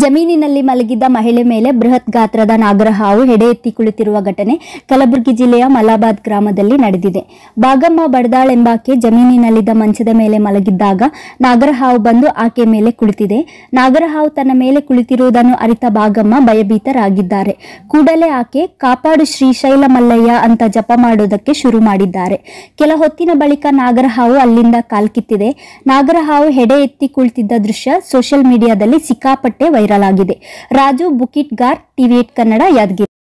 ಜಮೀನಿನಲ್ಲಿ ಮಲಗಿದ್ದ ಮಹಿಳೆ ಮೇಲೆ ಬೃಹತ್ ಗಾತ್ರದ ನಾಗರಹಾವು ಹೆಡೆ ಎತ್ತಿ ಕುಳಿತಿರುವ ಘಟನೆ ಕಲಬುರಗಿ ಜಿಲ್ಲೆಯ ಮಲಾಬಾದ್ ಗ್ರಾಮದಲ್ಲಿ ನಡೆದಿದೆ ಬಾಗಮ್ಮ ಬಡದಾಳ್ ಎಂಬಾಕೆ ಜಮೀನಿನಲ್ಲಿದ್ದ ಮಂಚದ ಮೇಲೆ ಮಲಗಿದ್ದಾಗ ನಾಗರಹಾವು ಬಂದು ಆಕೆ ಮೇಲೆ ಕುಳಿತಿದೆ ನಾಗರಹಾವು ತನ್ನ ಮೇಲೆ ಕುಳಿತಿರುವುದನ್ನು ಅರಿತ ಬಾಗಮ್ಮ ಭಯಭೀತರಾಗಿದ್ದಾರೆ ಕೂಡಲೇ ಆಕೆ ಕಾಪಾಡು ಶ್ರೀಶೈಲ ಮಲ್ಲಯ್ಯ ಅಂತ ಜಪ ಮಾಡೋದಕ್ಕೆ ಶುರು ಮಾಡಿದ್ದಾರೆ ಕೆಲ ಹೊತ್ತಿನ ಬಳಿಕ ನಾಗರಹಾವು ಅಲ್ಲಿಂದ ಕಾಲ್ಕಿತ್ತಿದೆ ನಾಗರಹಾವು ಹೆಡೆ ಎತ್ತಿ ಕುಳಿತಿದ್ದ ದೃಶ್ಯ ಸೋಷಿಯಲ್ ಮೀಡಿಯಾದಲ್ಲಿ ಸಿಕ್ಕಾಪಟ್ಟೆ ವೈರಲ್ ಆಗಿದೆ ರಾಜು ಬುಕಿಟ್ಗಾರ್ ಟಿವಿ ಕನ್ನಡ ಯಾದಗಿರಿ